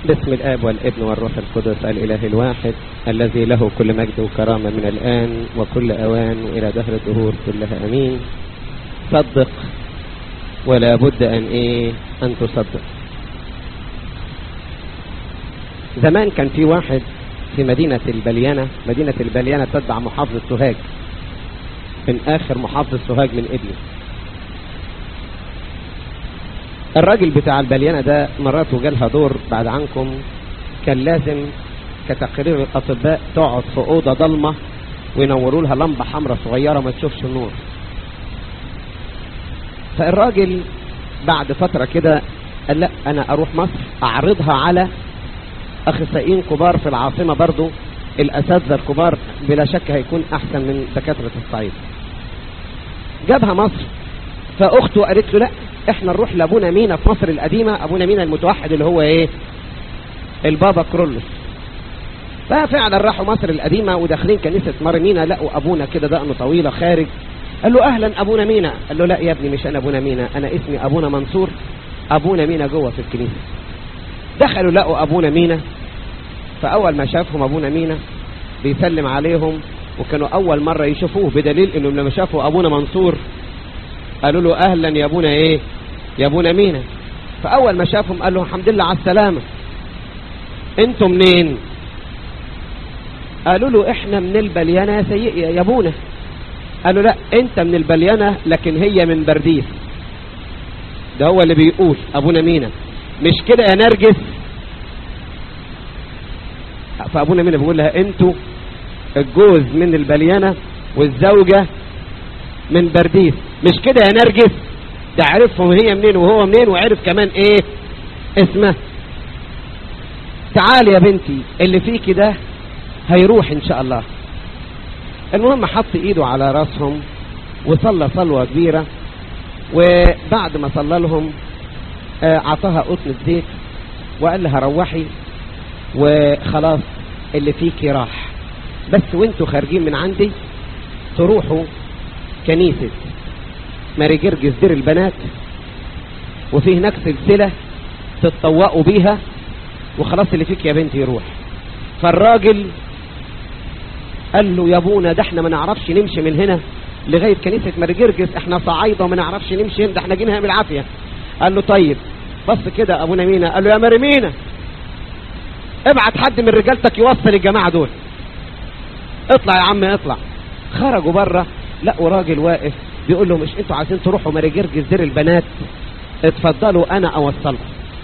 باسم الآب والابن والروح القدس الإله الواحد الذي له كل مجد وكرامة من الآن وكل أوان وإلى دهر الدهور كلها أمين صدق ولا بد أن إيه أن تصدق زمان كان في واحد في مدينة البليانة مدينة البليانة تتبع محافظة سوهاج من آخر محافظة سوهاج من إبلي الراجل بتاع البليانة ده مراته جالها دور بعد عنكم كان لازم كتقرير الأطباء تقعد في أوضة ضلمة وينوروا لها لمبة حمراء صغيرة ما تشوفش النور فالراجل بعد فترة كده قال لا أنا أروح مصر أعرضها على أخصائيين كبار في العاصمة برضو الأساتذة الكبار بلا شك هيكون أحسن من دكاترة الصعيد جابها مصر فأخته قالت له لا احنا نروح لابونا مينا في مصر القديمة ابونا مينا المتوحد اللي هو ايه البابا كرولوس ففعلا راحوا مصر القديمة وداخلين كنيسة مار مينا لقوا ابونا كده دقنه طويلة خارج قال له اهلا ابونا مينا قال له لا يا ابني مش انا ابونا مينا انا اسمي ابونا منصور ابونا مينا جوه في الكنيسة دخلوا لقوا ابونا مينا فاول ما شافهم ابونا مينا بيسلم عليهم وكانوا اول مرة يشوفوه بدليل انهم لما شافوا ابونا منصور قالوا له اهلا يا ابونا ايه يا ابونا مينا فاول ما شافهم قال له الحمد لله على السلامة انتم منين قالوا له احنا من البليانة يا سيء يا ابونا قالوا لا انت من البليانة لكن هي من برديس ده هو اللي بيقول ابونا مينا مش كده يا نرجس فابونا مينا بيقول لها انتوا الجوز من البليانة والزوجة من برديس مش كده يا نرجس ده عرفهم هي منين وهو منين وعرف كمان ايه اسمه تعال يا بنتي اللي فيكي ده هيروح ان شاء الله المهم حط ايده على راسهم وصلى صلوة كبيرة وبعد ما صلى لهم اعطاها قطن زيت وقال لها روحي وخلاص اللي فيكي راح بس وانتوا خارجين من عندي تروحوا كنيسة ماري جرجس دير البنات وفي هناك سلسلة تتطوقوا بيها وخلاص اللي فيك يا بنتي يروح فالراجل قال له يا ابونا ده احنا ما نعرفش نمشي من هنا لغاية كنيسة ماري جرجس احنا صعايدة وما نعرفش نمشي ده احنا جينها بالعافية قال له طيب بص كده ابونا مينا قال له يا ماري مينا ابعت حد من رجالتك يوصل الجماعة دول اطلع يا عم اطلع خرجوا بره لقوا راجل واقف بيقول له مش انتوا عايزين تروحوا ماري جرجس دير البنات اتفضلوا انا اوصلكم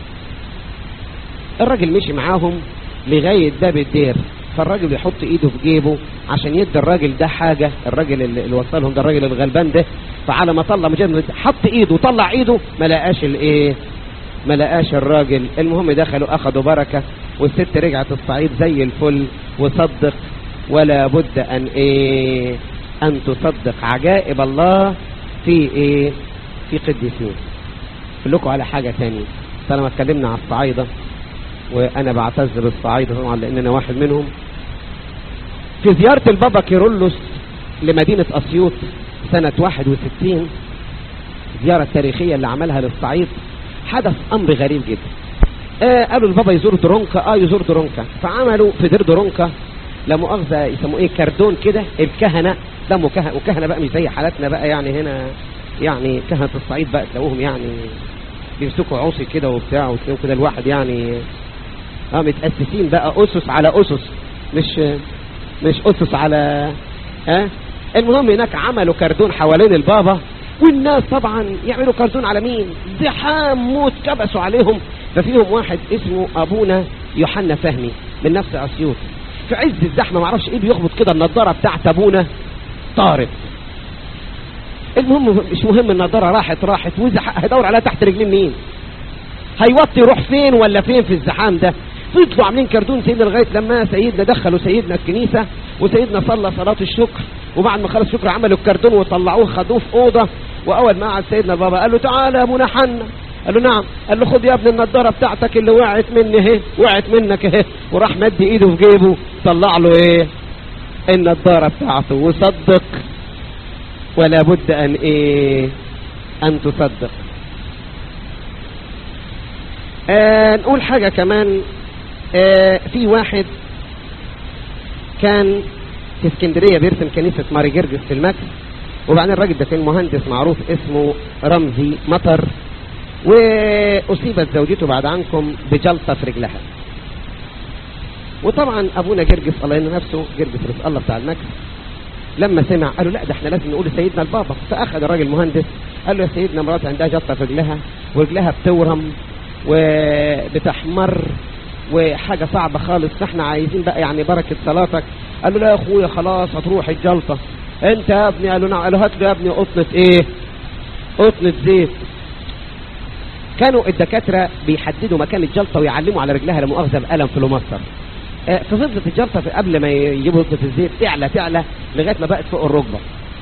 الراجل مشي معاهم لغاية باب الدير فالراجل يحط ايده في جيبه عشان يدي الراجل ده حاجة الراجل اللي وصلهم ده الراجل الغلبان ده فعلى ما طلع مجرد حط ايده وطلع ايده ما لقاش الايه ما لقاش الراجل المهم دخلوا اخدوا بركة والست رجعت الصعيد زي الفل وصدق ولا بد ان ايه ان تصدق عجائب الله في ايه في قديسين اقول لكم على حاجة تانية طالما اتكلمنا على الصعايدة وانا بعتز بالصعايدة طبعا لان انا واحد منهم في زيارة البابا كيرلس لمدينة اسيوط سنة 61 زيارة تاريخية اللي عملها للصعيد حدث امر غريب جدا آه قالوا البابا يزور درونكا اه يزور درونكا فعملوا في دير درونكا لا مؤاخذة يسموه ايه كردون كده الكهنة دموا كهنة وكهنة بقى مش زي حالاتنا بقى يعني هنا يعني كهنة الصعيد بقى تلاقوهم يعني بيمسكوا عصي كده وبتاع وتلاقوا كده الواحد يعني اه متأسسين بقى أسس على أسس مش مش أسس على اه المهم هناك عملوا كردون حوالين البابا والناس طبعا يعملوا كردون على مين زحام موت كبسوا عليهم ففيهم واحد اسمه أبونا يوحنا فهمي من نفس أسيوط في عز الزحمة معرفش ايه بيخبط كده النضارة بتاعت ابونا طارت المهم مش مهم النضارة راحت راحت وزح هيدور عليها تحت رجلين مين هيوطي يروح فين ولا فين في الزحام ده فضلوا عاملين كردون سيدنا لغاية لما سيدنا دخلوا سيدنا الكنيسة وسيدنا صلى صلاة الشكر وبعد ما خلص الشكر عملوا الكردون وطلعوه خدوه في أوضة وأول ما قعد سيدنا البابا قال له تعالى يا ابونا حنا قال له نعم قال له خد يا ابن النضارة بتاعتك اللي وقعت مني اهي وقعت منك اهي وراح مد ايده في جيبه طلع له ايه النضارة بتاعته وصدق ولا بد ان ايه ان تصدق آه نقول حاجة كمان آه في واحد كان في اسكندريه بيرسم كنيسه ماري جرجس في المكس وبعدين الراجل ده كان مهندس معروف اسمه رمزي مطر واصيبت زوجته بعد عنكم بجلطه في رجلها وطبعا ابونا جرجس الله ينه نفسه جرجس رزق الله بتاع المكس لما سمع قالوا لا ده احنا لازم نقول لسيدنا البابا فاخذ الراجل المهندس قال له يا سيدنا مراتي عندها جلطه في رجلها ورجلها بتورم وبتحمر وحاجه صعبه خالص فاحنا عايزين بقى يعني بركه صلاتك قال له لا يا اخويا خلاص هتروح الجلطه انت يا ابني قال له نعم قال له هات له يا ابني قطنه ايه قطنه زيت كانوا الدكاتره بيحددوا مكان الجلطه ويعلموا على رجلها لمؤاخذه بقلم فلوماستر آه، ففضلت الجلطه في قبل ما يجيبوا قطنه الزيت تعلى تعلى لغايه ما بقت فوق الركبه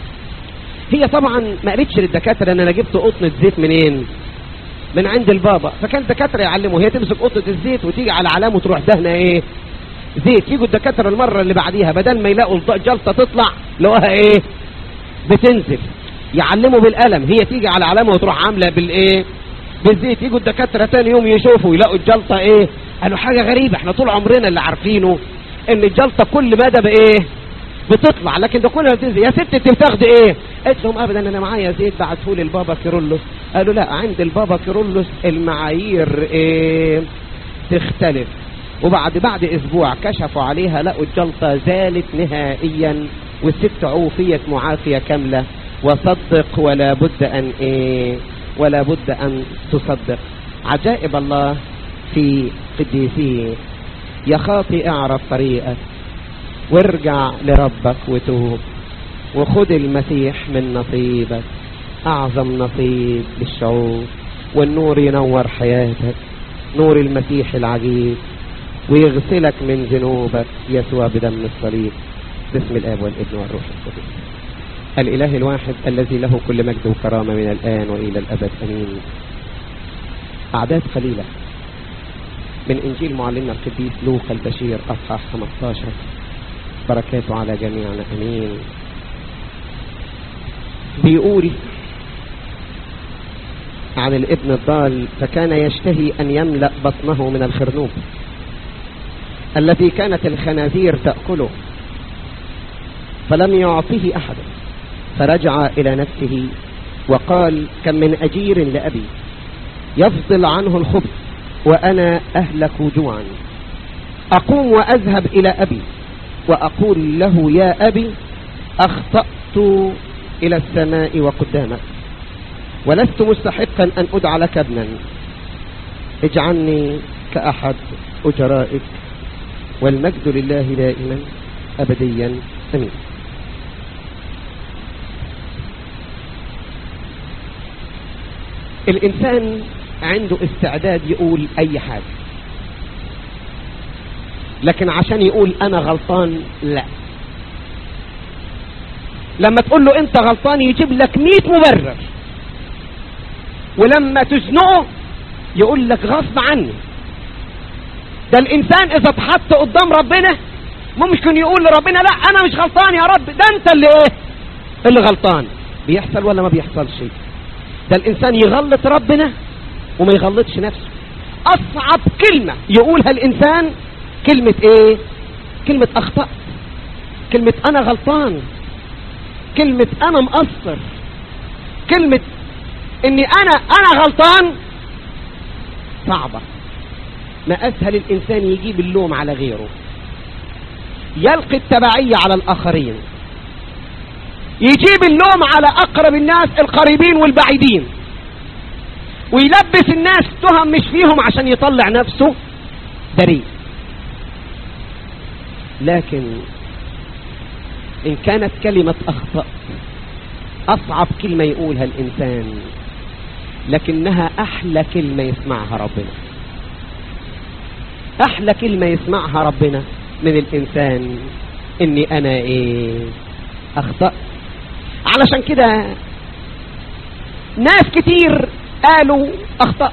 هي طبعا ما قالتش للدكاتره ان انا جبت قطنه زيت منين من عند البابا فكان الدكاتره يعلموا هي تمسك قطنه الزيت وتيجي على علامه وتروح دهنه ايه زيت يجوا الدكاتره المره اللي بعديها بدل ما يلاقوا الجلطه تطلع لقوها ايه بتنزل يعلموا بالقلم هي تيجي على علامه وتروح عامله بالايه بالزيت يجوا الدكاتره تاني يوم يشوفوا يلاقوا الجلطه ايه قالوا حاجه غريبه احنا طول عمرنا اللي عارفينه ان الجلطه كل مدى بايه بتطلع لكن ده كلها بتنزل يا ست انت بتاخدي ايه قلت لهم ابدا انا معايا زيت بعته لي البابا كيرلس قالوا لا عند البابا كيرلس المعايير ايه تختلف وبعد بعد اسبوع كشفوا عليها لقوا الجلطه زالت نهائيا والست عوفيت معافيه كامله وصدق ولا بد ان ايه ولا بد ان تصدق عجائب الله في قديسيه يا خاطي اعرف طريقك وارجع لربك وتوب وخد المسيح من نصيبك اعظم نصيب للشعوب والنور ينور حياتك نور المسيح العجيب ويغسلك من ذنوبك يسوع بدم الصليب باسم الاب والابن والروح القدس الاله الواحد الذي له كل مجد وكرامه من الان والى الابد امين اعداد قليله من انجيل معلمنا القديس لوقا البشير اصحاح 15 بركاته على جميعنا امين بيقول عن الابن الضال فكان يشتهي ان يملا بطنه من الخرنوب التي كانت الخنازير تاكله فلم يعطه احد فرجع الى نفسه وقال كم من اجير لابي يفضل عنه الخبز وانا اهلك جوعا اقوم واذهب الى ابي واقول له يا ابي اخطات الى السماء وقدامك ولست مستحقا ان ادعى لك ابنا اجعلني كاحد اجرائك والمجد لله دائما ابديا امين الانسان عنده استعداد يقول اي حاجه لكن عشان يقول انا غلطان لا لما تقول له انت غلطان يجيب لك 100 مبرر ولما تزنقه يقول لك غصب عني ده الانسان اذا اتحط قدام ربنا ممكن يقول لربنا لا انا مش غلطان يا رب ده انت اللي ايه اللي غلطان بيحصل ولا ما بيحصلش ده الانسان يغلط ربنا وما يغلطش نفسه اصعب كلمة يقولها الانسان كلمة ايه كلمة اخطأ كلمة انا غلطان كلمة انا مقصر كلمة اني انا انا غلطان صعبة ما اسهل الانسان يجيب اللوم على غيره يلقي التبعية على الاخرين يجيب اللوم على اقرب الناس القريبين والبعيدين ويلبس الناس تهم مش فيهم عشان يطلع نفسه بريء لكن ان كانت كلمة اخطأ اصعب كلمة يقولها الانسان لكنها احلى كلمة يسمعها ربنا احلى كلمة يسمعها ربنا من الانسان اني انا ايه اخطأت علشان كده ناس كتير قالوا اخطأت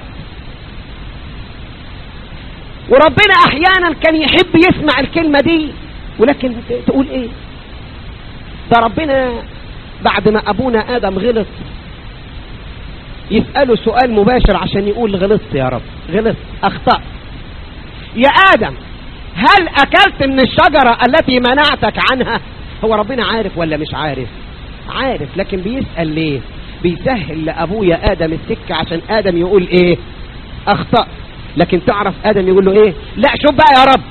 وربنا احيانا كان يحب يسمع الكلمة دي ولكن تقول ايه ده ربنا بعد ما ابونا ادم غلط يسأله سؤال مباشر عشان يقول غلطت يا رب غلطت اخطأت يا ادم هل اكلت من الشجرة التي منعتك عنها هو ربنا عارف ولا مش عارف عارف لكن بيسأل ليه بيسهل لابويا ادم السكة عشان ادم يقول ايه اخطأ لكن تعرف ادم يقول له ايه لا شوف بقى يا رب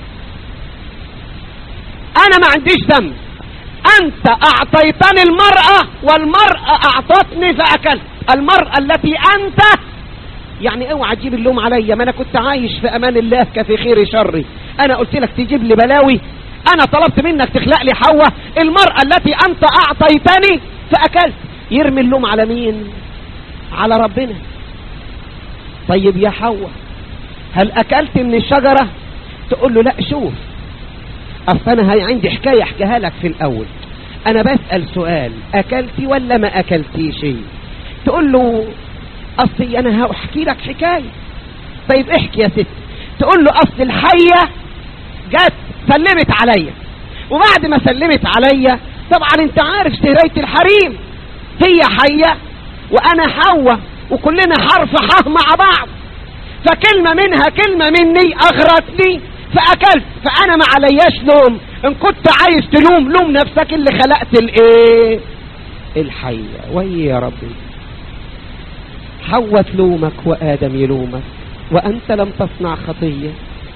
انا ما عنديش ذنب انت اعطيتني المرأة والمرأة اعطتني فاكلت المرأة التي انت يعني اوعى تجيب اللوم عليا ما انا كنت عايش في امان الله كفي خير شري انا قلت لك تجيب لي بلاوي انا طلبت منك تخلق لي حواء المرأة التي انت اعطيتني فاكلت يرمي اللوم على مين على ربنا طيب يا حواء هل اكلت من الشجرة تقول له لا شوف اصل انا هي عندي حكاية احكيها لك في الاول انا بسأل سؤال اكلتي ولا ما اكلتي شيء تقول له اصلي انا هحكي لك حكاية طيب احكي يا ست تقول له اصل الحية جت سلمت عليا وبعد ما سلمت عليا طبعا انت عارف سهرية الحريم هي حية وانا حواء وكلنا حرف ح مع بعض فكلمة منها كلمة مني اغرتني فاكلت فانا ما علياش لوم ان كنت عايز تلوم لوم نفسك اللي خلقت الايه الحية وهي يا ربي حواء تلومك وادم يلومك وانت لم تصنع خطية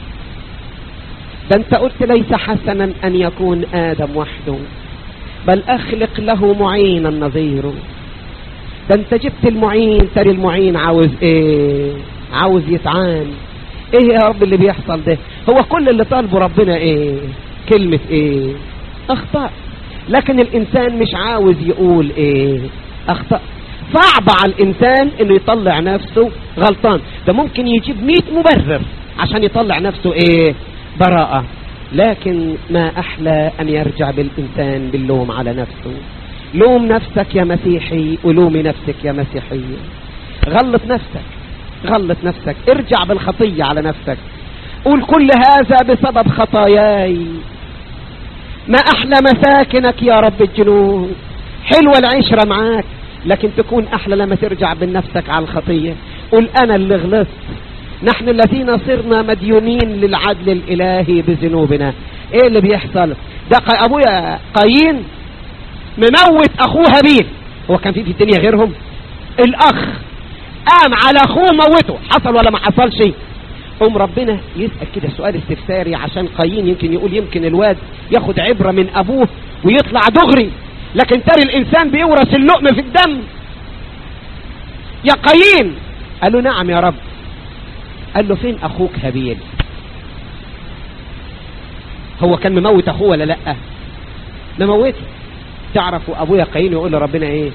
ده انت قلت ليس حسنا ان يكون ادم وحده بل اخلق له معينا نظيره ده انت جبت المعين تري المعين عاوز ايه عاوز يتعان ايه يا رب اللي بيحصل ده هو كل اللي طالبه ربنا ايه كلمة ايه اخطأ لكن الانسان مش عاوز يقول ايه اخطأ صعب على الانسان انه يطلع نفسه غلطان ده ممكن يجيب مئة مبرر عشان يطلع نفسه ايه براءة لكن ما احلى ان يرجع بالانسان باللوم على نفسه لوم نفسك يا مسيحي ولومي نفسك يا مسيحية غلط نفسك غلط نفسك ارجع بالخطية على نفسك قول كل هذا بسبب خطاياي ما احلى مساكنك يا رب الجنود حلوة العشرة معاك لكن تكون احلى لما ترجع بنفسك على الخطية قول انا اللي غلطت نحن الذين صرنا مديونين للعدل الالهي بذنوبنا ايه اللي بيحصل ده ابويا قايين مموت اخوه هابيل هو كان في في الدنيا غيرهم الاخ قام على اخوه موته حصل ولا ما حصلش قوم ربنا يسأل كده سؤال استفساري عشان قايين يمكن يقول يمكن الواد ياخد عبرة من ابوه ويطلع دغري لكن ترى الانسان بيورث اللقم في الدم يا قايين قال له نعم يا رب قال له فين اخوك هابيل هو كان مموت اخوه ولا لا مموته تعرفوا ابويا قايين يقول لربنا ايه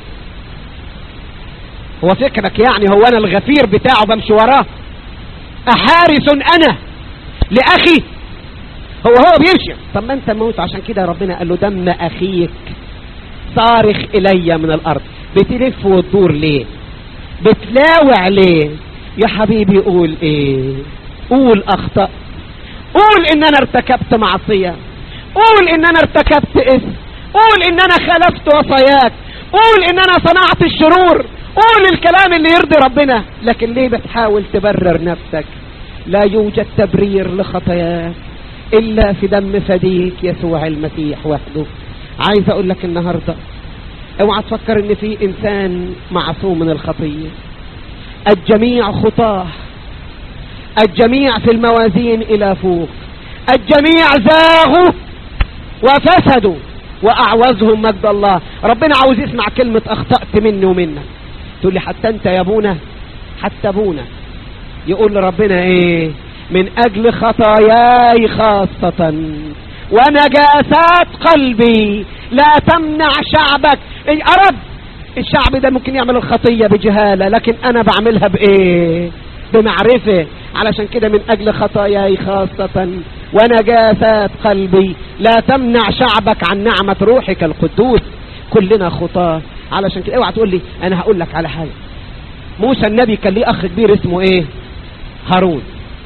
هو فكرك يعني هو انا الغفير بتاعه بمشي وراه احارس انا لاخي هو هو بيمشي طب ما انت موت عشان كده ربنا قال له دم اخيك صارخ الي من الارض بتلف وتدور ليه بتلاوع ليه يا حبيبي قول ايه قول اخطأ قول ان انا ارتكبت معصية قول ان انا ارتكبت اسم قول ان انا خلفت وصاياك قول ان انا صنعت الشرور قول الكلام اللي يرضي ربنا لكن ليه بتحاول تبرر نفسك لا يوجد تبرير لخطاياك الا في دم فديك يسوع المسيح وحده عايز اقول لك النهاردة اوعى تفكر ان في انسان معصوم من الخطية الجميع خطاه الجميع في الموازين الى فوق الجميع زاغوا وفسدوا واعوزهم مجد الله ربنا عاوز يسمع كلمة اخطأت مني ومنك تقول لي حتى انت يا ابونا حتى ابونا يقول لربنا ايه من اجل خطاياي خاصة ونجاسات قلبي لا تمنع شعبك إيه ارد الشعب ده ممكن يعمل الخطية بجهالة لكن انا بعملها بايه بمعرفة علشان كده من اجل خطاياي خاصة ونجاسات قلبي لا تمنع شعبك عن نعمة روحك القدوس كلنا خطاه علشان كده اوعى تقول لي انا هقول لك على حاجة موسى النبي كان ليه اخ كبير اسمه ايه هارون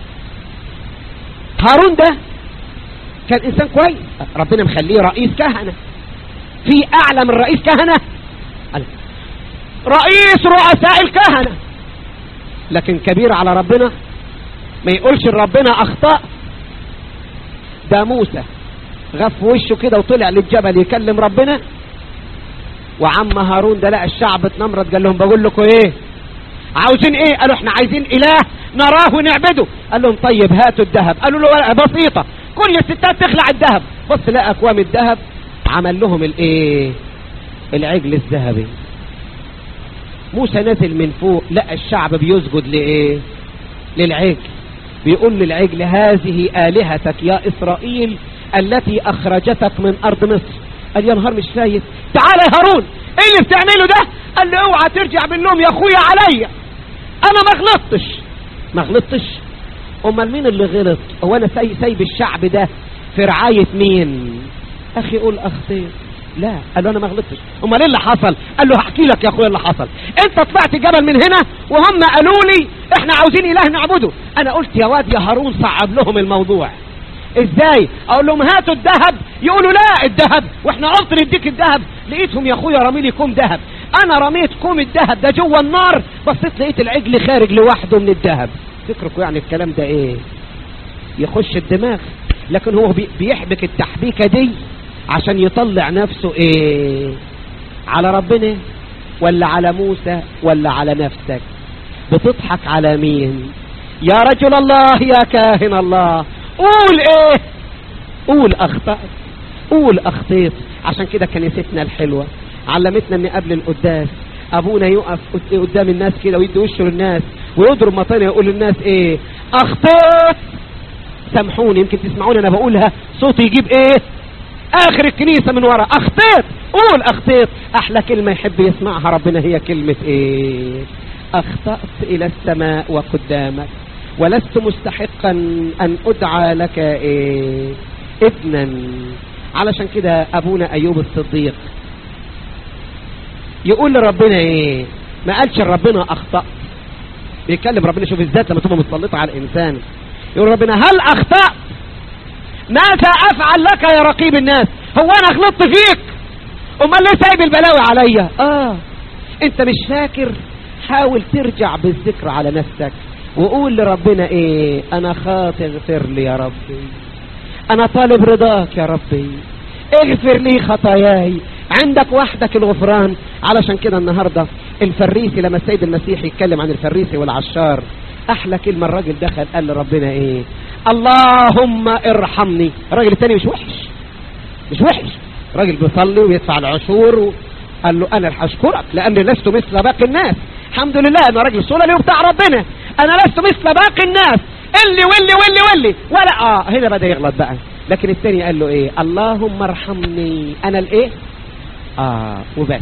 هارون ده كان انسان كويس ربنا مخليه رئيس كهنة في اعلى من رئيس كهنة قال رئيس رؤساء الكهنة لكن كبير على ربنا ما يقولش ربنا اخطأ ده موسى غف وشه كده وطلع للجبل يكلم ربنا وعم هارون ده لقى الشعب اتنمرد قال لهم بقول لكم ايه عاوزين ايه قالوا احنا عايزين اله نراه ونعبده قال لهم طيب هاتوا الذهب قالوا له بسيطة كل الستات تخلع الذهب بص لقى اكوام الذهب عمل لهم الايه العجل الذهبي موسى نزل من فوق لقى الشعب بيسجد لايه للعجل بيقول للعجل هذه آلهتك يا إسرائيل التي أخرجتك من أرض مصر قال يا نهار مش فايت تعالى يا هارون ايه اللي بتعمله ده قال لي اوعى ترجع بالنوم يا اخويا عليا انا ما غلطتش ما غلطتش امال مين اللي غلط هو انا سايب سايب الشعب ده في رعاية مين اخي قول اخطيت لا قال له انا ما غلطتش امال ايه اللي حصل قال له هحكي لك يا اخويا اللي حصل انت طلعت جبل من هنا وهم قالوا لي احنا عاوزين اله نعبده انا قلت يا واد يا هارون صعب لهم الموضوع ازاي اقول لهم هاتوا الذهب يقولوا لا الذهب واحنا قلت نديك الذهب لقيتهم يا اخويا رامي لي كوم ذهب انا رميت كوم الذهب ده جوه النار بصيت لقيت العجل خارج لوحده من الذهب فكركم يعني الكلام ده ايه يخش الدماغ لكن هو بيحبك التحبيكه دي عشان يطلع نفسه ايه على ربنا ولا على موسى ولا على نفسك بتضحك على مين يا رجل الله يا كاهن الله قول ايه قول اخطأت قول اخطيت عشان كده كنيستنا الحلوة علمتنا ان قبل القداس ابونا يقف قدام الناس كده ويدي وشه للناس ويضرب مطانه يقول للناس ايه اخطيت سامحوني يمكن تسمعوني انا بقولها صوتي يجيب ايه اخر الكنيسة من ورا اخطيت قول اخطيت احلى كلمة يحب يسمعها ربنا هي كلمة ايه اخطأت الى السماء وقدامك ولست مستحقا ان ادعى لك ايه ابنا علشان كده ابونا ايوب الصديق يقول لربنا ايه ما قالش ربنا اخطأت بيتكلم ربنا شوف الذات لما تبقى متسلطة على الانسان يقول ربنا هل اخطأت ماذا افعل لك يا رقيب الناس هو انا غلطت فيك امال ليه سايب البلاوي عليا اه انت مش فاكر حاول ترجع بالذكر على نفسك وقول لربنا ايه انا خاطئ اغفر لي يا ربي انا طالب رضاك يا ربي اغفر لي خطاياي عندك وحدك الغفران علشان كده النهاردة الفريسي لما السيد المسيح يتكلم عن الفريسي والعشار احلى كلمة الراجل دخل قال لربنا ايه اللهم ارحمني الراجل التاني مش وحش مش وحش راجل بيصلي ويدفع العشور قال له انا هشكرك لاني لست مثل باقي الناس الحمد لله انا راجل صلى وبتاع ربنا انا لست مثل باقي الناس اللي واللي واللي واللي ولا اه هنا بدا يغلط بقى لكن الثاني قال له ايه اللهم ارحمني انا الايه اه وبس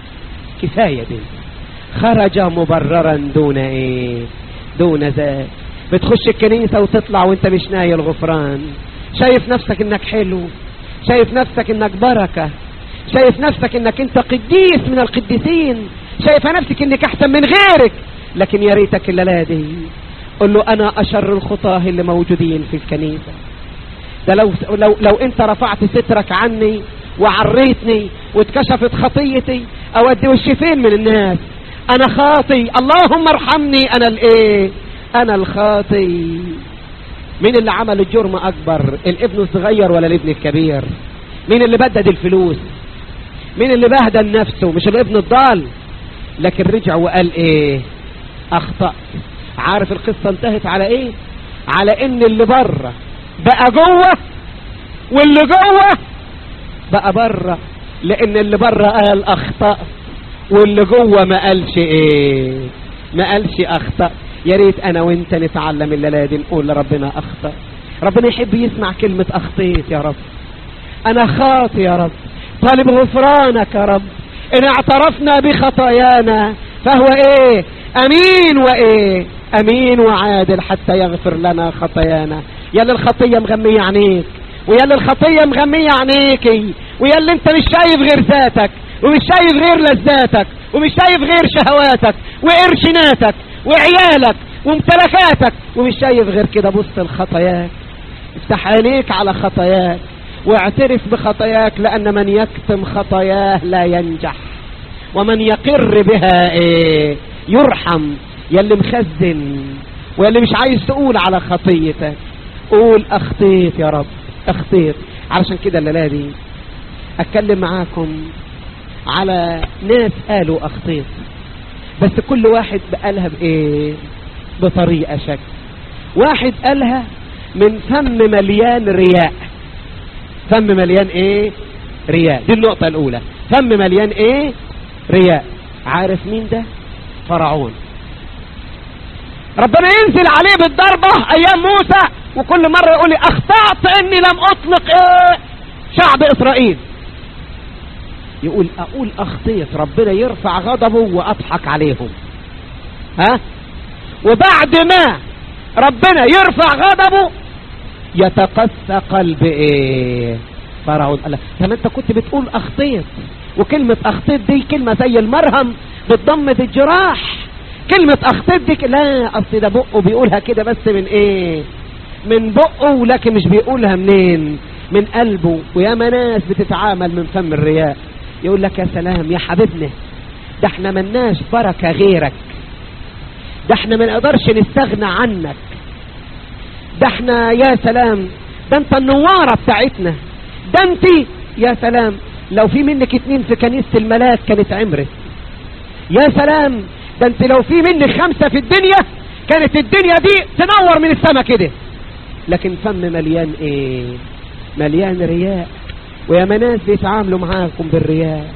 كفايه دي خرج مبررا دون ايه دون ذات بتخش الكنيسة وتطلع وانت مش نايل غفران شايف نفسك انك حلو شايف نفسك انك بركة شايف نفسك انك انت قديس من القديسين شايف نفسك انك احسن من غيرك لكن يا ريتك الليلة دي قل له انا اشر الخطاه اللي موجودين في الكنيسة ده لو, لو, لو انت رفعت سترك عني وعريتني واتكشفت خطيتي اودي وشي فين من الناس انا خاطي اللهم ارحمني انا الايه انا الخاطي مين اللي عمل الجرم اكبر الابن الصغير ولا الابن الكبير مين اللي بدد الفلوس مين اللي بهدل نفسه مش الابن الضال لكن رجع وقال ايه اخطأت عارف القصة انتهت على ايه على ان اللي بره بقى جوه واللي جوه بقى بره لان اللي بره قال اخطأت واللي جوه ما قالش ايه ما قالش اخطأت يا ريت انا وانت نتعلم الليله دي نقول لربنا اخطأ ربنا يحب يسمع كلمة اخطيت يا رب انا خاطي يا رب طالب غفرانك يا رب ان اعترفنا بخطايانا فهو ايه امين وايه امين وعادل حتى يغفر لنا خطايانا يا اللي الخطية مغمية عينيك ويا اللي الخطية مغمية عينيكي ويا اللي انت مش شايف غير ذاتك ومش شايف غير لذاتك ومش شايف غير شهواتك وقرشناتك وعيالك وامتلكاتك ومش شايف غير كده بص لخطاياك افتح عينيك على خطاياك واعترف بخطاياك لأن من يكتم خطاياه لا ينجح ومن يقر بها ايه يرحم يلي مخزن واللي مش عايز تقول على خطيتك قول اخطيت يا رب اخطيت علشان كده الليله دي اتكلم معاكم على ناس قالوا اخطيت بس كل واحد قالها بايه بطريقه شكل واحد قالها من فم مليان رياء فم مليان ايه رياء دي النقطة الاولى فم مليان ايه رياء عارف مين ده فرعون ربنا ينزل عليه بالضربة ايام موسى وكل مرة يقول لي اخطأت اني لم اطلق ايه شعب اسرائيل يقول اقول اخطيت ربنا يرفع غضبه واضحك عليهم ها وبعد ما ربنا يرفع غضبه يتقسى قلب ايه فرعون قال طب انت كنت بتقول اخطيت وكلمة اخطيت دي كلمة زي المرهم بتضمد الجراح كلمة اخطيت دي لا اصل ده بقه بيقولها كده بس من ايه من بقه لكن مش بيقولها منين من قلبه ويا ناس بتتعامل من فم الرياء يقول لك يا سلام يا حبيبنا ده احنا مناش بركة غيرك ده احنا ما نقدرش نستغنى عنك ده احنا يا سلام ده انت النوارة بتاعتنا ده انت يا سلام لو في منك اتنين في كنيسة الملاك كانت عمرت يا سلام ده انت لو في منك خمسة في الدنيا كانت الدنيا دي تنور من السما كده لكن فم مليان ايه مليان رياء ويا مناس بيتعاملوا معاكم بالرياء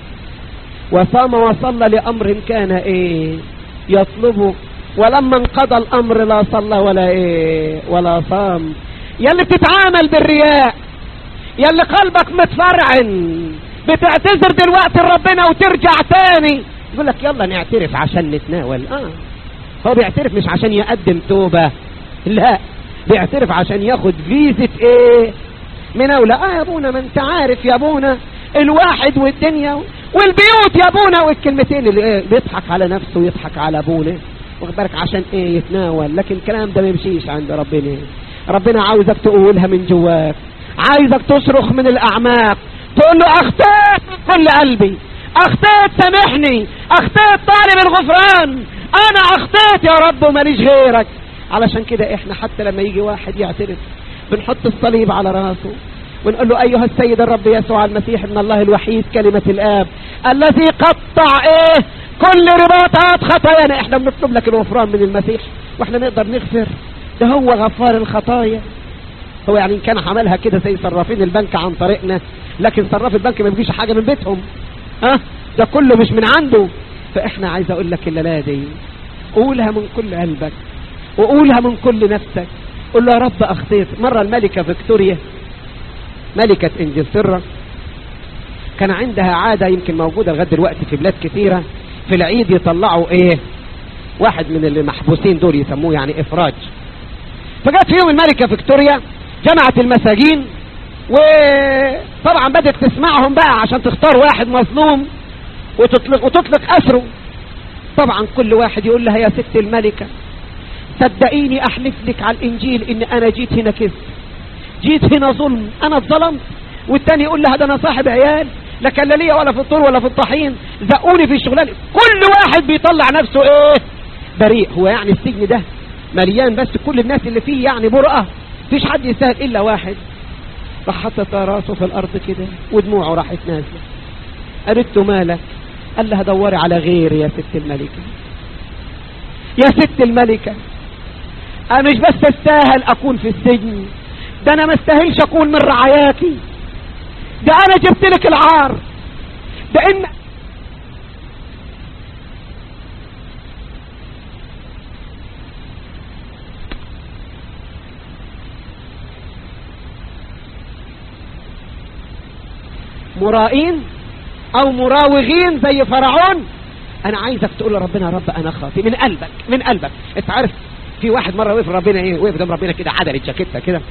وصام وصلى لأمر كان ايه يطلبه ولما انقضى الامر لا صلى ولا ايه ولا صام يلي بتتعامل بالرياء يلي قلبك متفرعن بتعتذر دلوقتي لربنا وترجع تاني يقول لك يلا نعترف عشان نتناول اه هو بيعترف مش عشان يقدم توبة لا بيعترف عشان ياخد فيزة ايه مناولة اه يا ابونا ما انت عارف يا ابونا الواحد والدنيا والبيوت يا ابونا والكلمتين اللي ايه بيضحك على نفسه ويضحك على ابونا واخد بالك عشان ايه يتناول لكن الكلام ده ما يمشيش عند ربنا ربنا عاوزك تقولها من جواك عايزك تصرخ من الاعماق تقول له اخطيت من كل قلبي اخطيت سامحني اخطيت طالب الغفران انا اخطيت يا رب وماليش غيرك علشان كده احنا حتى لما يجي واحد يعترف بنحط الصليب على راسه ونقول له ايها السيد الرب يسوع المسيح من الله الوحيد كلمة الاب الذي قطع ايه كل رباطات خطايانا احنا بنطلب لك الغفران من المسيح واحنا نقدر نغفر ده هو غفار الخطايا هو يعني ان كان عملها كده زي صرافين البنك عن طريقنا لكن صراف البنك ما بيجيش حاجة من بيتهم ها ده كله مش من عنده فاحنا عايز اقول لك الليله دي قولها من كل قلبك وقولها من كل نفسك قول له يا رب اخطيت مرة الملكة فيكتوريا ملكة انجلترا كان عندها عادة يمكن موجودة لغاية دلوقتي في بلاد كثيرة في العيد يطلعوا ايه واحد من المحبوسين دول يسموه يعني افراج فجت في يوم الملكة فيكتوريا جمعت المساجين وطبعا بدأت تسمعهم بقى عشان تختار واحد مظلوم وتطلق, وتطلق أسره طبعا كل واحد يقول لها يا ست الملكة صدقيني أحلف لك على الإنجيل إن أنا جيت هنا كذب جيت هنا ظلم أنا اتظلمت والتاني يقول لها ده أنا صاحب عيال لا كان لا ليا ولا في الطور ولا في الطحين زقوني في الشغلانة كل واحد بيطلع نفسه ايه بريء هو يعني السجن ده مليان بس كل الناس اللي فيه يعني برقة فيش حد يستاهل إلا واحد راح حطت راسه في الأرض كده ودموعه راحت نازلة قالت له مالك قال لها دوري على غيري يا ست الملكة يا ست الملكة أنا مش بس استاهل أكون في السجن ده أنا ما استاهلش أكون من رعاياكي ده أنا جبت لك العار ده إن مرائين او مراوغين زي فرعون انا عايزك تقول لربنا يا رب انا خاطي من قلبك من قلبك انت عارف في واحد مره وقف ربنا ايه وقف قدام ربنا كده عدل الجاكيته كده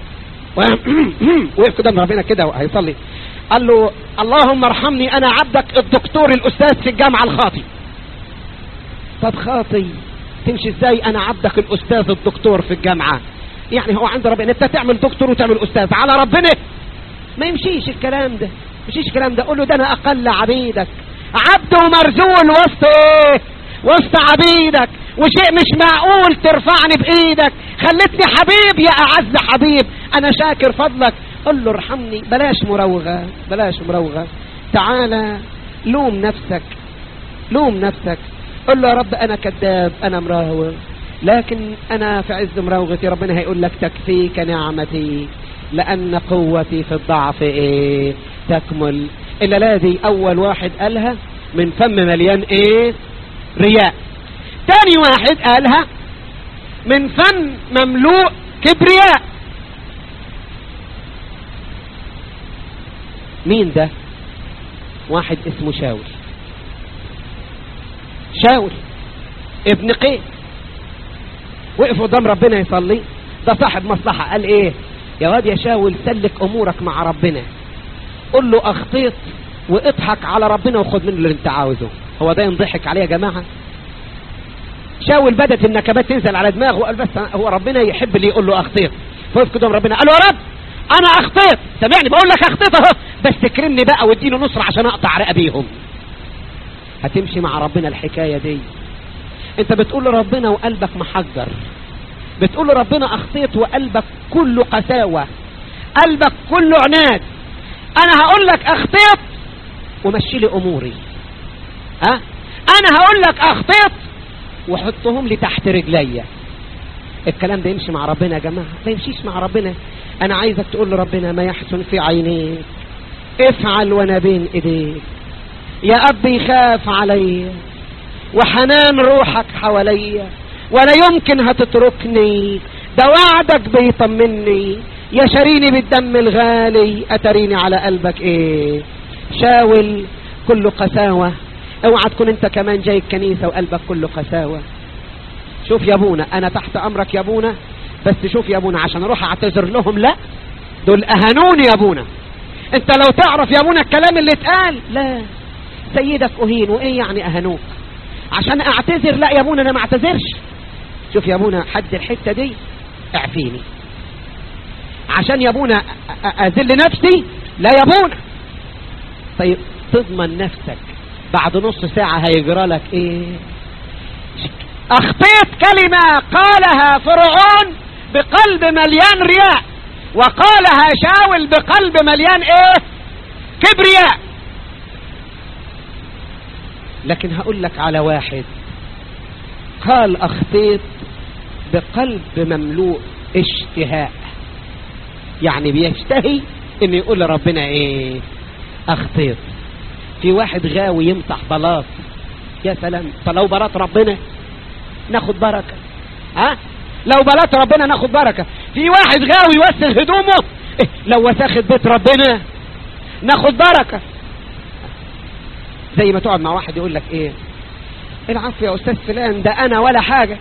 وقف قدام ربنا كده وهيصلي قال له اللهم ارحمني انا عبدك الدكتور الاستاذ في الجامعه الخاطي طب خاطي تمشي ازاي انا عبدك الاستاذ الدكتور في الجامعه يعني هو عند ربنا انت تعمل دكتور وتعمل استاذ على ربنا ما يمشيش الكلام ده مشيش الكلام ده قول له ده انا اقل عبيدك عبد ومرزول وسط ايه وسط عبيدك وشيء مش معقول ترفعني بايدك خلتني حبيب يا اعز حبيب انا شاكر فضلك قل له ارحمني بلاش مراوغة بلاش مراوغة تعالى لوم نفسك لوم نفسك قل له يا رب انا كذاب انا مراوغ لكن انا في عز مراوغتي ربنا هيقول لك تكفيك نعمتي لان قوتي في الضعف ايه تكمل الا دي اول واحد قالها من فم مليان ايه رياء تاني واحد قالها من فم مملوء كبرياء مين ده واحد اسمه شاول شاول ابن قيس وقف قدام ربنا يصلي ده صاحب مصلحة قال ايه يا واد يا شاول سلك امورك مع ربنا قل له اخطيت واضحك على ربنا وخد منه اللي انت عاوزه هو ده ينضحك عليه يا جماعة شاول بدت النكبات تنزل على دماغه وقال بس هو ربنا يحب اللي يقول له اخطيت فوقف قدام ربنا قال له يا رب انا اخطيت سامعني بقول لك اخطيت اهو بس تكرمني بقى واديني نصر عشان اقطع رقبيهم هتمشي مع ربنا الحكاية دي انت بتقول لربنا وقلبك محجر بتقول لربنا اخطيت وقلبك كله قساوة قلبك كله عناد انا هقول لك اخطيت ومشي لي اموري ها انا هقول لك اخطيت وحطهم لي تحت رجليا الكلام ده يمشي مع ربنا يا جماعة ما يمشيش مع ربنا انا عايزك تقول لربنا ما يحسن في عينيك افعل وانا بين ايديك يا اب يخاف عليا وحنان روحك حواليا ولا يمكن هتتركني ده وعدك بيطمني يا شريني بالدم الغالي اتريني على قلبك ايه شاول كله قساوة اوعى تكون انت كمان جاي الكنيسة وقلبك كله قساوة شوف يا ابونا انا تحت امرك يا ابونا بس شوف يا ابونا عشان اروح اعتذر لهم لا دول اهانوني يا ابونا انت لو تعرف يا ابونا الكلام اللي اتقال لا سيدك اهين وايه يعني اهانوك عشان اعتذر لا يا ابونا انا ما اعتذرش شوف يا ابونا حد الحتة دي اعفيني عشان يا ابونا اذل نفسي لا يا ابونا طيب تضمن نفسك بعد نص ساعة هيجرى لك ايه اخطيت كلمة قالها فرعون بقلب مليان رياء وقالها شاول بقلب مليان ايه كبرياء لكن هقول لك على واحد قال اخطيت بقلب مملوء اشتهاء يعني بيشتهي ان يقول لربنا ايه اخطيت في واحد غاوي يمسح بلاط يا سلام فلو بلاط ربنا ناخد بركة ها لو بلاط ربنا ناخد بركة في واحد غاوي يوسخ هدومه إيه لو وسخت بيت ربنا ناخد بركة زي ما تقعد مع واحد يقول لك ايه العفو يا استاذ فلان ده انا ولا حاجة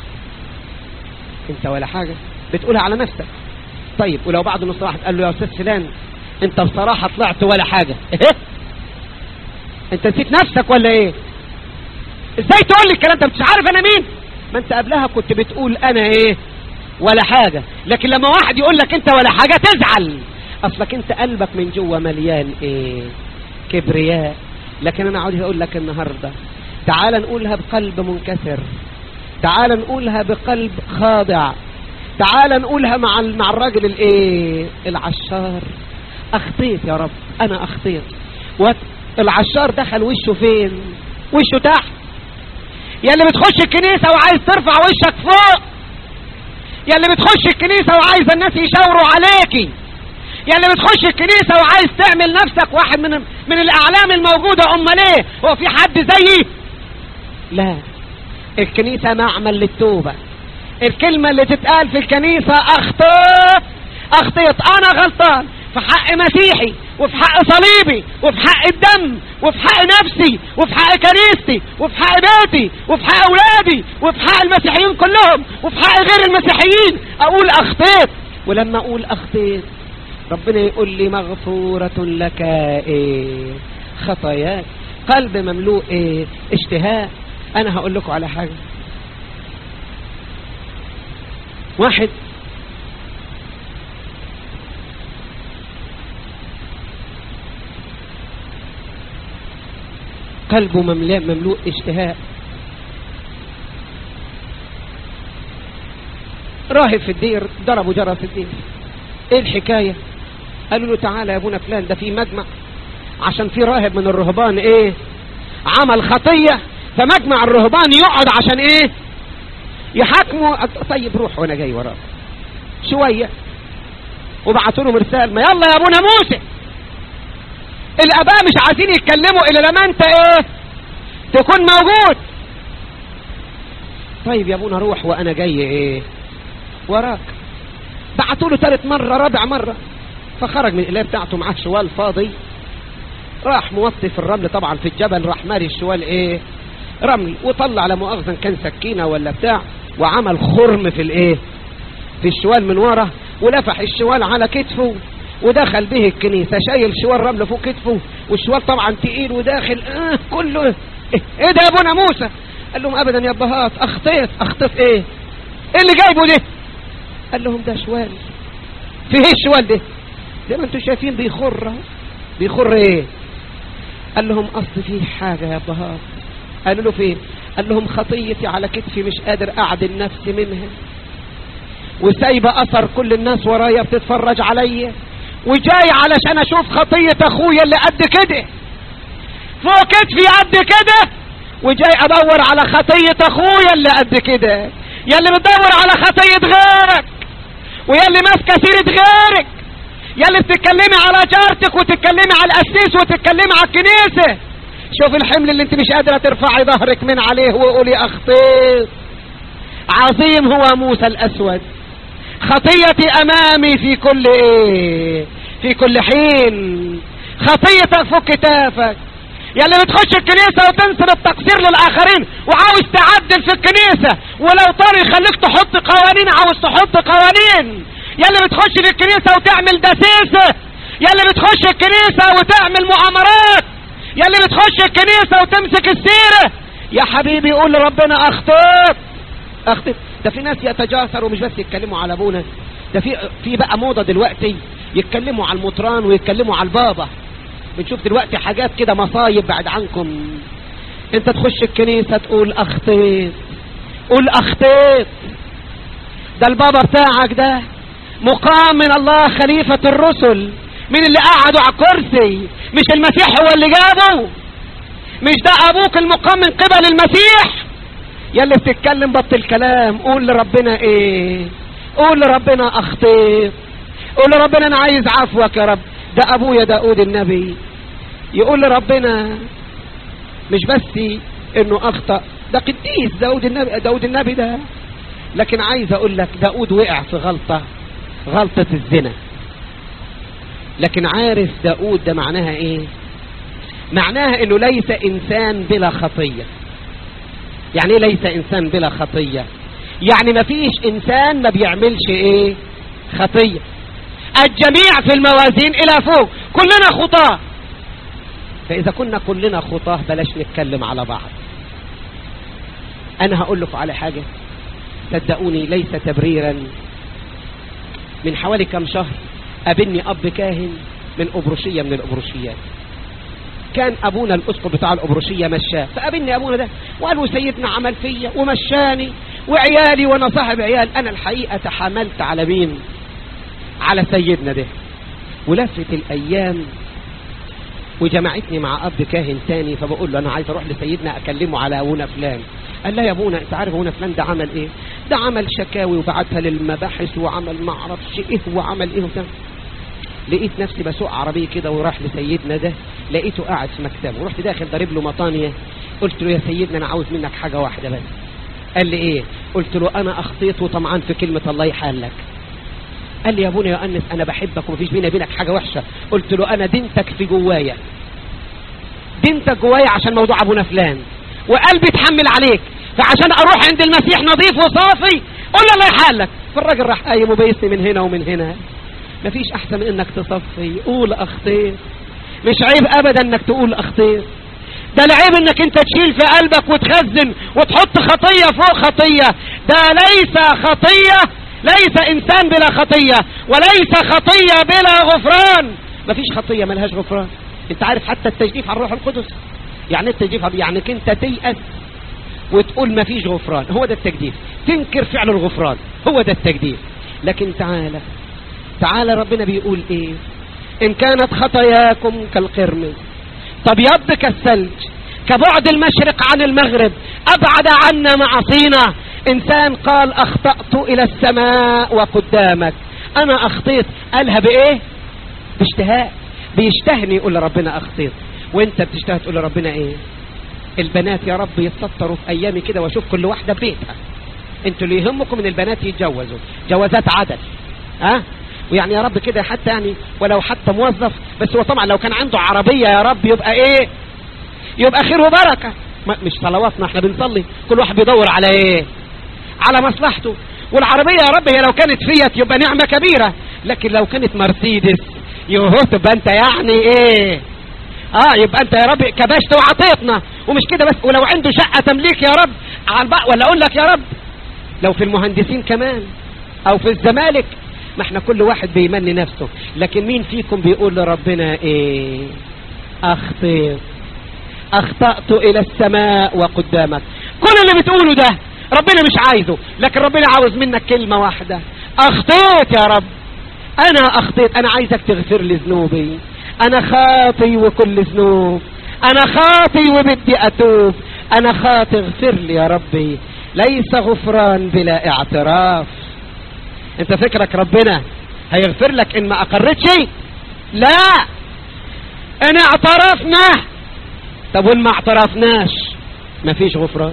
انت ولا حاجة بتقولها على نفسك طيب ولو بعد نص واحد قال له يا استاذ فلان انت بصراحة طلعت ولا حاجة ايه انت نسيت نفسك ولا ايه ازاي تقول لي الكلام ده مش عارف انا مين ما انت قبلها كنت بتقول انا ايه ولا حاجة لكن لما واحد يقول لك انت ولا حاجة تزعل اصلك انت قلبك من جوه مليان ايه كبرياء لكن انا عاوز اقول لك النهاردة تعال نقولها بقلب منكسر تعال نقولها بقلب خاضع تعال نقولها مع مع الراجل الايه العشار اخطيت يا رب انا اخطيت العشار دخل وشه فين وشه تحت يا اللي بتخش الكنيسة وعايز ترفع وشك فوق يا اللي بتخش الكنيسة وعايز الناس يشاوروا عليكي يا اللي بتخش الكنيسة وعايز تعمل نفسك واحد من من الأعلام الموجودة أمال ايه هو في حد زيي لا الكنيسة معمل للتوبة الكلمة اللي تتقال في الكنيسة أخطيت أخطيت أنا غلطان في حق مسيحي وفي حق صليبي وفي حق الدم وفي حق نفسي وفي حق كنيستي وفي حق بيتي وفي حق أولادي وفي حق المسيحيين كلهم وفي حق غير المسيحيين أقول أخطيت ولما أقول أخطيت ربنا يقول لي مغفورة لك إيه خطاياك قلب مملوء إيه اشتهاء أنا هقول لكم على حاجة واحد قلبه مملوء مملوء اشتهاء راهب في الدير ضربوا جرس الدير ايه الحكاية قالوا له تعالى يا ابونا فلان ده في مجمع عشان في راهب من الرهبان ايه عمل خطية فمجمع الرهبان يقعد عشان ايه يحاكموا طيب روح وانا جاي وراك شوية وبعتوا لهم رسالة ما يلا يا ابونا موسى الاباء مش عايزين يتكلموا الا لما انت ايه تكون موجود طيب يا ابونا روح وانا جاي ايه وراك بعتوا له ثالث مرة رابع مرة فخرج من الإله بتاعته معاه شوال فاضي راح موطي في الرمل طبعا في الجبل راح ماري الشوال ايه رمل وطلع على مؤاخذة كان سكينة ولا بتاع وعمل خرم في الايه في الشوال من ورا ولفح الشوال على كتفه ودخل به الكنيسة شايل شوال رمل فوق كتفه والشوال طبعا تقيل وداخل آه كله ايه, إيه ده يا ابونا موسى قال لهم ابدا يا ابهات اخطيت اخطيت ايه ايه اللي جايبه ده قال لهم ده شوال في ايه الشوال ده زي ما انتم شايفين بيخر اهو. بيخر ايه قال لهم اصل فيه حاجة يا ابهات قالوا له فين قال لهم خطيتي على كتفي مش قادر اعدل نفسي منها وسايبة اثر كل الناس ورايا بتتفرج عليا وجاي علشان اشوف خطية اخويا اللي قد كده فوق كتفي قد كده وجاي ادور على خطية اخويا اللي قد كده يا اللي بتدور على خطية غيرك ويا اللي ماسكة سيرة غيرك يا اللي بتتكلمي على جارتك وتتكلمي على القسيس وتتكلمي على الكنيسة شوف الحمل اللي انت مش قادرة ترفعي ظهرك من عليه وقولي اخطيت عظيم هو موسى الاسود خطيتي امامي في كل ايه في كل حين خطيتك فوق كتافك يا اللي بتخش الكنيسة وتنسب التقصير للآخرين وعاوز تعدل في الكنيسة ولو طار يخليك تحط قوانين عاوز تحط قوانين يا اللي بتخش في الكنيسة وتعمل دسيسة يا اللي بتخش الكنيسة وتعمل مؤامرات يا اللي بتخش الكنيسة وتمسك السيرة يا حبيبي قول لربنا اخطيت اخطيت ده في ناس يتجاسروا مش بس يتكلموا على ابونا ده في في بقى موضة دلوقتي يتكلموا على المطران ويتكلموا على البابا بنشوف دلوقتي حاجات كده مصايب بعد عنكم انت تخش الكنيسة تقول اخطيت قول اخطيت ده البابا بتاعك ده مقام من الله خليفة الرسل مين اللي قعدوا على الكرسي مش المسيح هو اللي جابه مش ده ابوك المقام من قبل المسيح يا اللي بتتكلم بطل كلام قول لربنا ايه قول لربنا اخطيت قول لربنا انا عايز عفوك يا رب ده ابويا داود النبي يقول لربنا مش بس انه اخطأ ده قديس داود النبي داود النبي ده لكن عايز اقول لك داود وقع في غلطة غلطة الزنا لكن عارف داود ده معناها ايه معناها انه ليس انسان بلا خطية يعني ايه ليس انسان بلا خطية يعني ما فيش انسان ما بيعملش ايه خطية الجميع في الموازين الى فوق كلنا خطاه فاذا كنا كلنا خطاه بلاش نتكلم على بعض انا هقول لكم على حاجة صدقوني ليس تبريرا من حوالي كم شهر قابلني اب كاهن من ابروشية من الابروشيات كان ابونا الاسقف بتاع الابروشية مشاه فقابلني ابونا ده وقالوا سيدنا عمل فيا ومشاني وعيالي وانا صاحب عيال انا الحقيقة تحملت على مين على سيدنا ده ولفت الايام وجمعتني مع اب كاهن تاني فبقول له انا عايز اروح لسيدنا اكلمه على ابونا فلان قال لا يا ابونا انت عارف ابونا فلان ده عمل ايه ده عمل شكاوي وبعتها للمباحث وعمل ما اعرفش ايه وعمل ايه وبتاع لقيت نفسي بسوق عربيه كده وراح لسيدنا ده لقيته قاعد في مكتبه ورحت داخل ضارب له مطانيه قلت له يا سيدنا انا عاوز منك حاجه واحده بس قال لي ايه قلت له انا اخطيت وطمعان في كلمه الله يحلك قال لي يا ابونا يا انس انا بحبك ومفيش بيني وبينك حاجه وحشه قلت له انا دينتك في جوايا دينتك جوايا عشان موضوع ابونا فلان وقلبي اتحمل عليك فعشان اروح عند المسيح نظيف وصافي قول له الله يحلك فالراجل راح قايم وبيسني من هنا ومن هنا مفيش احسن من انك تصفي قول اخطيت مش عيب ابدا انك تقول اخطيت ده العيب انك انت تشيل في قلبك وتخزن وتحط خطية فوق خطية ده ليس خطية ليس انسان بلا خطية وليس خطية بلا غفران مفيش خطية ملهاش غفران انت عارف حتى التجديف على الروح القدس يعني ايه التجديف يعني انت تيأس وتقول مفيش غفران هو ده التجديف تنكر فعل الغفران هو ده التجديف لكن تعالى تعالى ربنا بيقول ايه إن كانت خطاياكم كالقرمز تبيض كالثلج كبعد المشرق عن المغرب أبعد عنا معاصينا إنسان قال أخطأت إلى السماء وقدامك أنا أخطيت قالها بإيه باشتهاء بيشتهني يقول لربنا أخطيت وانت بتشتهي تقول لربنا ايه البنات يا رب يتسطروا في ايامي كده واشوف كل واحده ببيتها انتوا اللي يهمكم ان البنات يتجوزوا جوازات عدل ها أه؟ ويعني يا رب كده حتى يعني ولو حتى موظف بس هو طبعا لو كان عنده عربيه يا رب يبقى ايه يبقى خير وبركه مش صلواتنا احنا بنصلي كل واحد بيدور على ايه على مصلحته والعربيه يا رب هي لو كانت فيت يبقى نعمه كبيره لكن لو كانت مرسيدس يوه تبقى انت يعني ايه اه يبقى انت يا رب كبشت وعطيتنا ومش كده بس ولو عنده شقة تمليك يا رب على البق ولا اقول لك يا رب لو في المهندسين كمان او في الزمالك ما احنا كل واحد بيمني نفسه لكن مين فيكم بيقول لربنا ايه اخطيت اخطأت الى السماء وقدامك كل اللي بتقوله ده ربنا مش عايزه لكن ربنا عاوز منك كلمة واحدة اخطيت يا رب انا اخطيت انا عايزك تغفر لي ذنوبي انا خاطي وكل ذنوب انا خاطي وبدي اتوب انا خاطي اغفر لي يا ربي ليس غفران بلا اعتراف انت فكرك ربنا هيغفر لك ان ما اقرتش لا ان اعترفنا طب وان ما اعترفناش مفيش غفران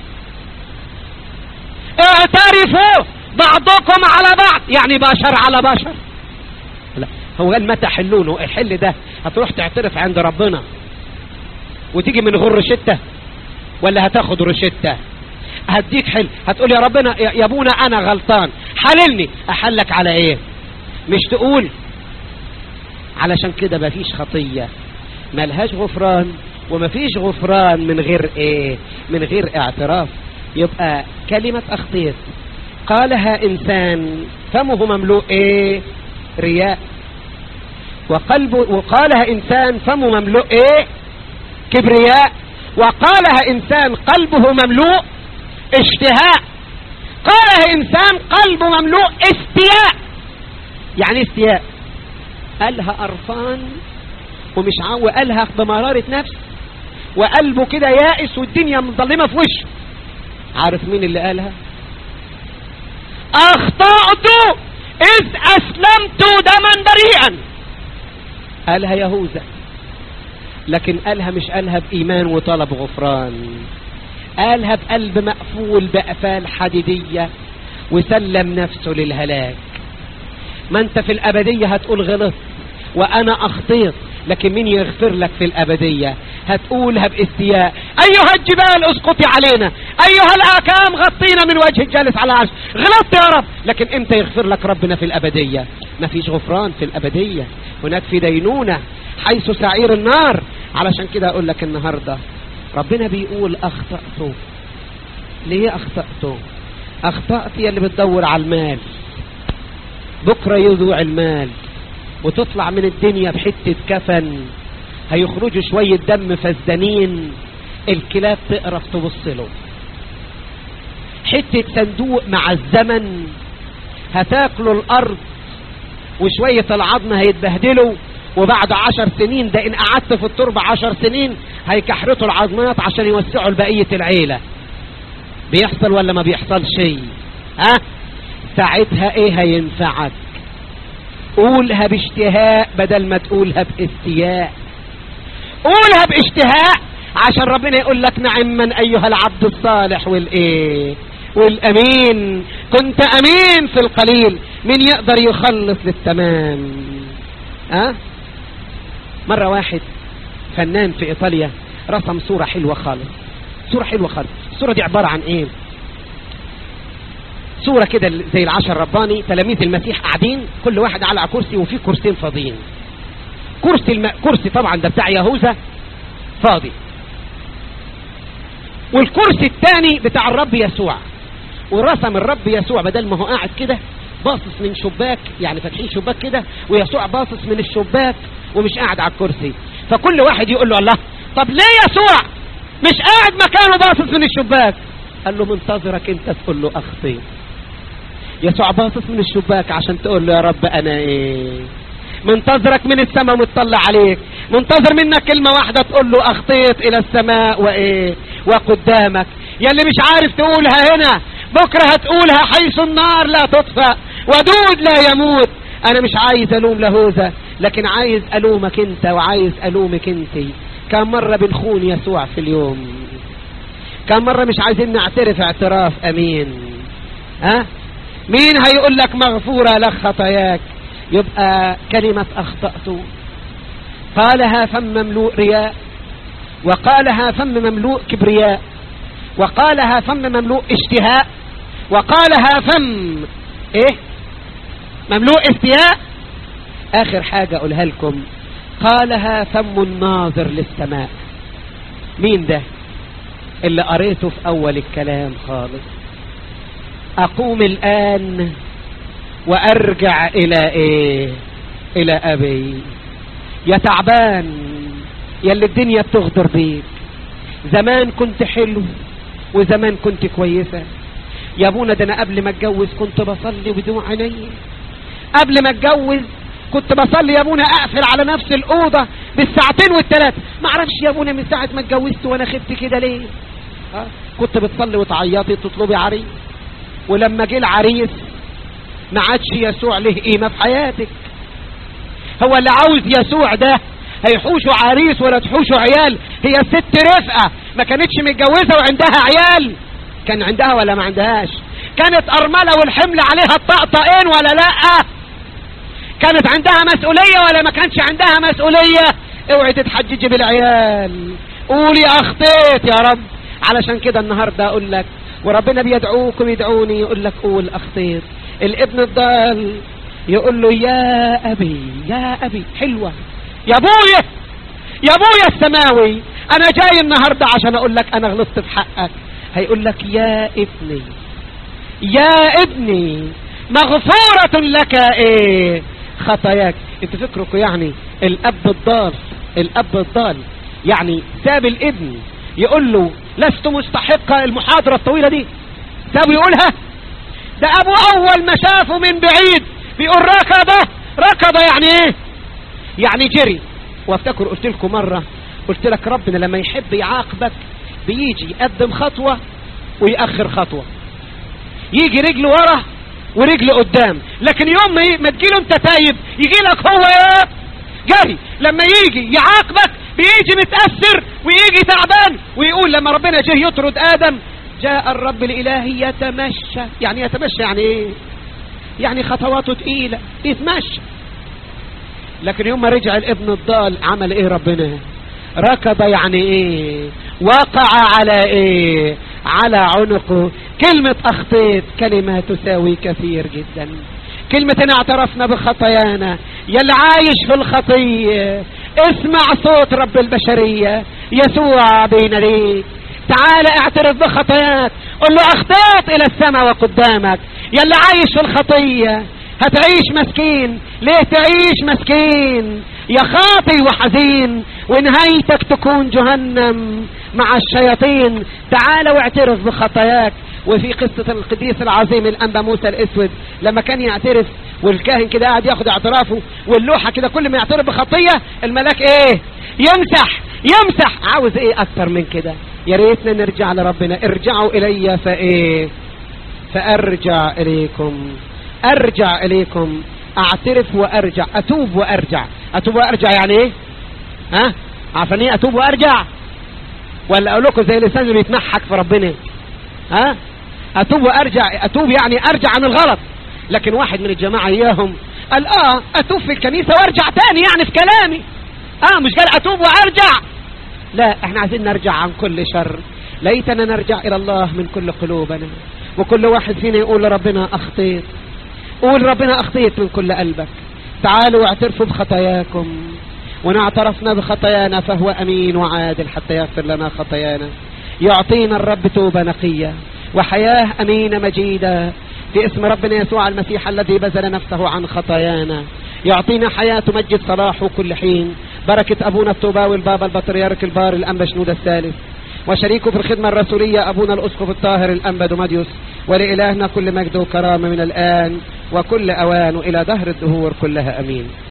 اعترفوا بعضكم على بعض يعني بشر على بشر لا هو قال متى حلونه الحل ده هتروح تعترف عند ربنا وتيجي من غير روشته ولا هتاخد روشته هديك حل هتقول يا ربنا يا ابونا انا غلطان حللني احلك على ايه مش تقول علشان كده مفيش خطية ملهاش غفران ومفيش غفران من غير ايه من غير اعتراف يبقى كلمة اخطيت قالها انسان فمه مملوء ايه رياء وقلبه وقالها انسان فمه مملوء ايه كبرياء وقالها انسان قلبه مملوء اشتهاء قالها انسان قلبه مملوء استياء يعني استياء قالها قرفان ومش عاو قالها بمرارة نفس وقلبه كده يائس والدنيا مظلمة في وشه عارف مين اللي قالها اخطأت اذ اسلمت دما بريئا قالها يهوذا لكن قالها مش قالها بإيمان وطلب غفران قالها بقلب مقفول بقفال حديدية وسلم نفسه للهلاك ما انت في الأبدية هتقول غلط وأنا أخطيت لكن مين يغفر لك في الأبدية هتقولها باستياء أيها الجبال اسقطي علينا أيها الآكام غطينا من وجه الجالس على العرش غلطت يا رب لكن امتى يغفر لك ربنا في الأبدية ما فيش غفران في الأبدية هناك في دينونة حيث سعير النار علشان كده أقول لك النهاردة ربنا بيقول أخطأت ليه أخطأت أخطأت يا اللي بتدور على المال بكرة يذوع المال وتطلع من الدنيا بحتة كفن هيخرجوا شوية دم فزدانين الكلاب تقرف تبص له حتة صندوق مع الزمن هتاكلوا الأرض وشوية العظم هيتبهدلوا وبعد عشر سنين ده إن قعدت في التربة عشر سنين هيكحرتوا العظمات عشان يوسعوا لبقية العيلة بيحصل ولا ما بيحصل شيء ها ساعتها ايه هينفعك قولها باشتهاء بدل ما تقولها باستياء قولها باشتهاء عشان ربنا يقول لك نعما ايها العبد الصالح والايه والامين كنت امين في القليل من يقدر يخلص للتمام أه؟ مرة واحد فنان في ايطاليا رسم صورة حلوة خالص صورة حلوة خالص الصورة دي عبارة عن ايه صورة كده زي العشر رباني تلاميذ المسيح قاعدين كل واحد على كرسي وفي كرسيين فاضيين كرسي الم... كرسي طبعا ده بتاع يهوذا فاضي والكرسي الثاني بتاع الرب يسوع ورسم الرب يسوع بدل ما هو قاعد كده باصص من شباك يعني فاتحين شباك كده ويسوع باصص من الشباك ومش قاعد على الكرسي فكل واحد يقول له الله طب ليه يسوع مش قاعد مكانه باصص من الشباك قال له منتظرك انت تقول له اخطي يسوع باصص من الشباك عشان تقول له يا رب انا ايه منتظرك من السماء ومتطلع عليك منتظر منك كلمة واحدة تقول له اخطيت الى السماء وايه وقدامك يلي مش عارف تقولها هنا بكرة هتقولها حيث النار لا تطفأ ودود لا يموت انا مش عايز الوم لهوذا لكن عايز الومك انت وعايز الومك انت كم مرة بنخون يسوع في اليوم كم مرة مش عايزين نعترف اعتراف امين ها مين هيقول لك مغفورة لك خطاياك يبقى كلمة اخطأت قالها فم مملوء رياء وقالها فم مملوء كبرياء وقالها فم مملوء اشتهاء وقالها فم ايه مملوء استياء اخر حاجة اقولها لكم قالها فم الناظر للسماء مين ده اللي قريته في اول الكلام خالص اقوم الان وارجع الى ايه الى ابي يا تعبان يا اللي الدنيا بتغدر بيك زمان كنت حلو وزمان كنت كويسة يا ابونا ده انا قبل ما اتجوز كنت بصلي بدون عيني قبل ما اتجوز كنت بصلي يا ابونا اقفل على نفس الاوضه بالساعتين والثلاثه ما اعرفش يا ابونا من ساعه ما اتجوزت وانا خفت كده ليه ها كنت بتصلي وتعيطي تطلبي عريس ولما جه العريس ما عادش يسوع له قيمه في حياتك هو اللي عاوز يسوع ده هيحوشوا عريس ولا تحوشوا عيال هي ست رفقه ما كانتش متجوزه وعندها عيال كان عندها ولا ما عندهاش كانت ارمله والحمل عليها الطقطقين ولا لا كانت عندها مسؤوليه ولا ما كانش عندها مسؤوليه اوعي تتحججي بالعيال قولي اخطيت يا رب علشان كده النهارده اقول لك وربنا بيدعوك ويدعوني يقول لك قول اخطيت الابن الضال يقول له يا ابي يا ابي حلوه يا ابويا يا ابويا السماوي انا جاي النهارده عشان اقول لك انا غلطت في حقك هيقول لك يا ابني يا ابني مغفورة لك ايه خطاياك انت فكركم يعني الاب الضال الاب الضال يعني ساب الابن يقول له لست مستحق المحاضرة الطويلة دي سابه يقولها ده ابو اول ما شافه من بعيد بيقول ركض ركض يعني ايه يعني جري وافتكر قلت لكم مرة قلت لك ربنا لما يحب يعاقبك بيجي يقدم خطوة ويأخر خطوة يجي رجل ورا ورجل قدام لكن يوم ما تجيله انت تايب يجي لك هو ايه جري لما يجي يعاقبك بيجي متأثر ويجي تعبان ويقول لما ربنا جه يطرد آدم جاء الرب الإلهي يتمشى يعني يتمشى يعني ايه يعني خطواته تقيلة يتمشى لكن يوم ما رجع الابن الضال عمل ايه ربنا ركض يعني ايه وقع على ايه على عنقه كلمة اخطيت كلمة تساوي كثير جدا كلمة ان اعترفنا بخطايانا يلي عايش في الخطية اسمع صوت رب البشرية يسوع بين ليك تعال اعترف بخطاياك قل له اخطيت الى السماء وقدامك يلي عايش في الخطية هتعيش مسكين ليه تعيش مسكين يا خاطي وحزين ونهايتك تكون جهنم مع الشياطين تعال واعترف بخطاياك وفي قصة القديس العظيم الأنبا موسى الأسود لما كان يعترف والكاهن كده قاعد ياخد اعترافه واللوحة كده كل ما يعترف بخطية الملاك ايه يمسح يمسح عاوز ايه اكتر من كده يا ريتنا نرجع لربنا ارجعوا الي فايه فارجع اليكم ارجع اليكم اعترف وارجع اتوب وارجع اتوب وارجع يعني ايه ها عارفين ايه اتوب وارجع ولا اقول لكم زي لسان اللي بيتمحك في ربنا ها اتوب وارجع اتوب يعني ارجع عن الغلط لكن واحد من الجماعه اياهم قال اه اتوب في الكنيسه وارجع تاني يعني في كلامي اه مش قال اتوب وارجع لا احنا عايزين نرجع عن كل شر ليتنا نرجع الى الله من كل قلوبنا وكل واحد فينا يقول لربنا اخطيت قول ربنا اخطيت من كل قلبك تعالوا واعترفوا بخطاياكم وان اعترفنا بخطايانا فهو امين وعادل حتى يغفر لنا خطايانا يعطينا الرب توبة نقية وحياة امينة مجيدة في اسم ربنا يسوع المسيح الذي بذل نفسه عن خطايانا يعطينا حياة تمجد صلاحه كل حين بركة أبونا الطوباوي البابا البطريرك البار الأنبا شنود الثالث وشريكه في الخدمة الرسولية أبونا الأسقف الطاهر الأنبا دوماديوس ولإلهنا كل مجد وكرامة من الآن وكل أوان إلى دهر الدهور كلها أمين